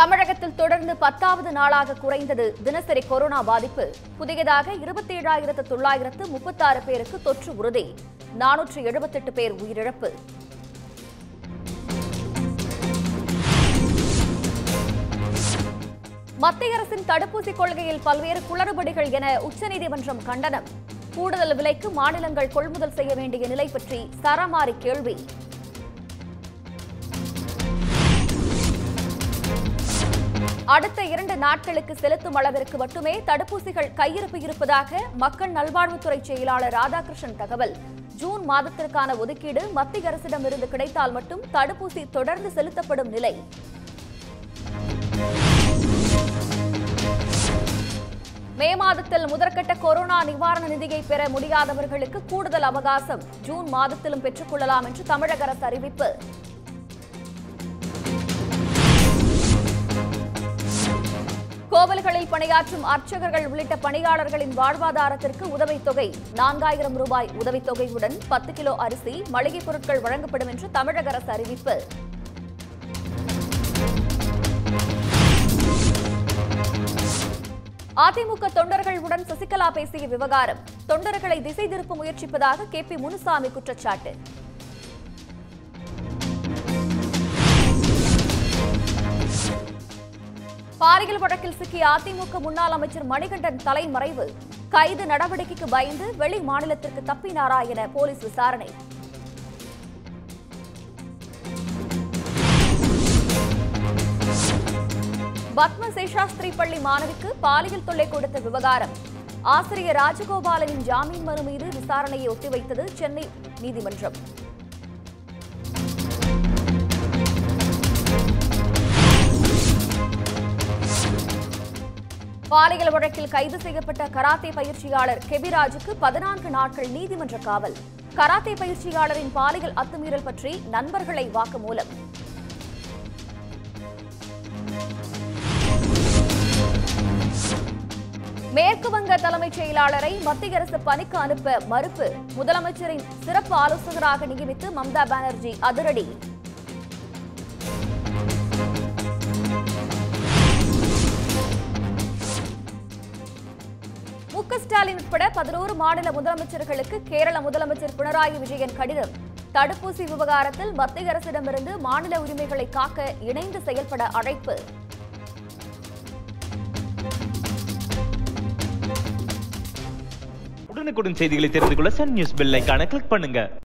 தமிழகத்தில் தொடர்ந்து பத்தாவது நாளாக குறைந்தது தினசரி கொரோனா பாதிப்பு புதியதாக இருபத்தி ஏழாயிரத்து தொள்ளாயிரத்து முப்பத்தாறு பேருக்கு தொற்று உறுதி நானூற்று எழுபத்தெட்டு பேர் உயிரிழப்பு மத்திய அரசின் தடுப்பூசி கொள்கையில் பல்வேறு குளறுபடிகள் என உச்சநீதிமன்றம் கண்டனம் கூடுதல் விலைக்கு மாநிலங்கள் கொள்முதல் செய்ய வேண்டிய நிலை பற்றி சரமாரி கேள்வி அடுத்த இரண்டு நாட்களுக்கு செலுத்தும் அளவிற்கு மட்டுமே தடுப்பூசிகள் கையிருப்பு இருப்பதாக மக்கள் நல்வாழ்வுத்துறை செயலாளர் ராதாகிருஷ்ணன் தகவல் ஜூன் மாதத்திற்கான ஒதுக்கீடு மத்திய அரசிடமிருந்து கிடைத்தால் மட்டும் தடுப்பூசி தொடர்ந்து செலுத்தப்படும் நிலை மே மாதத்தில் முதற்கட்ட கொரோனா நிவாரண நிதியை பெற முடியாதவர்களுக்கு கூடுதல் அவகாசம் ஜூன் மாதத்திலும் பெற்றுக் கொள்ளலாம் என்று தமிழக அரசு அறிவிப்பு கோவில்களில் பணியாற்றும் அர்ச்சகர்கள் உள்ளிட்ட பணியாளர்களின் வாழ்வாதாரத்திற்கு உதவித்தொகை நான்காயிரம் ரூபாய் உதவித்தொகையுடன் பத்து கிலோ அரிசி மளிகைப் பொருட்கள் வழங்கப்படும் என்று தமிழக அரசு அறிவிப்பு அதிமுக தொண்டர்களுடன் சசிகலா பேசிய விவகாரம் தொண்டர்களை திசை திருப்ப முயற்சிப்பதாக கே பி முனுசாமி குற்றச்சாட்டு பாலியல் வழக்கில் சிக்கிய அதிமுக முன்னாள் அமைச்சர் மணிகண்டன் தலைமறைவு கைது நடவடிக்கைக்கு பயந்து வெளி மாநிலத்திற்கு தப்பினாரா என போலீஸ் விசாரணை பத்ம சேஷாஸ்திரி பள்ளி மாணவிக்கு பாலியல் தொல்லை கொடுத்த விவகாரம் ஆசிரியர் ராஜகோபாலனின் ஜாமீன் மனு மீது விசாரணையை ஒத்திவைத்தது சென்னை நீதிமன்றம் பாலியல் வழக்கில் கைது செய்யப்பட்ட கராத்தே பயிற்சியாளர் கெபிராஜுக்கு பதினான்கு நாட்கள் நீதிமன்ற காவல் கராத்தே பயிற்சியாளரின் பாலியல் அத்துமீறல் பற்றி நண்பர்களை வாக்குமூலம் மேற்கு வங்க தலைமைச் செயலாளரை மத்திய அரசு பணிக்கு அனுப்ப மறுப்பு முதலமைச்சரின் சிறப்பு ஆலோசகராக நியமித்து மம்தா பானர்ஜி அதிரடி மு க ஸ்டாலின் உட்பட பதினோரு மாநில முதலமைச்சர்களுக்கு கேரள முதலமைச்சர் பினராயி விஜயன் கடிதம் தடுப்பூசி விவகாரத்தில் மத்திய அரசிடமிருந்து மாநில உரிமைகளை காக்க இணைந்து செயல்பட அழைப்பு உடனுக்குடன் செய்திகளை தெரிந்து கொள்ள சன் நியூஸ் பெல் ஐகானை கிளிக் பண்ணுங்க